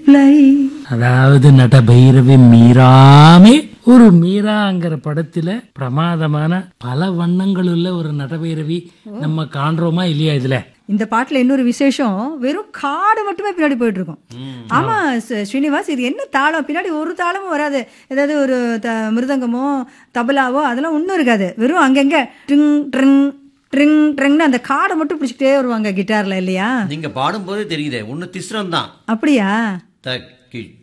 ply அதாவது நட பைரவி மீராமே ஒரு மீராங்கிற படத்துல பிரமாதமான பல வண்ணங்கள் உள்ள ஒரு நடபைரவி நம்ம காண்றோமா இல்லையா இதுல இந்த பாட்டுல இன்னொரு விசேஷம் வெறும் காடு மட்டுமே பின்னாடி போயிட்டு இருக்கும் ஆமா ஸ்ரீ- ஸ்ரீனிவாஸ் இது என்ன தாளம் பின்னாடி ஒரு தாளமும் வராது ஏதாவது ஒரு த மிருதங்கமோ தபலாவோ அதெல்லாம் ஒன்றும் இருக்காது வெறும் அங்கங்க ட்ரிங் ட்ரிங் ட்ரிங் ட்ரிங்னு அந்த காடை மட்டும் பிடிச்சிக்கிட்டே வருவாங்க கிட்டார்ல இல்லையா நீங்க பாடும்போதே தெரியுதே ஒன்னு திஸ்ரம் தான் அப்படியா தக்கி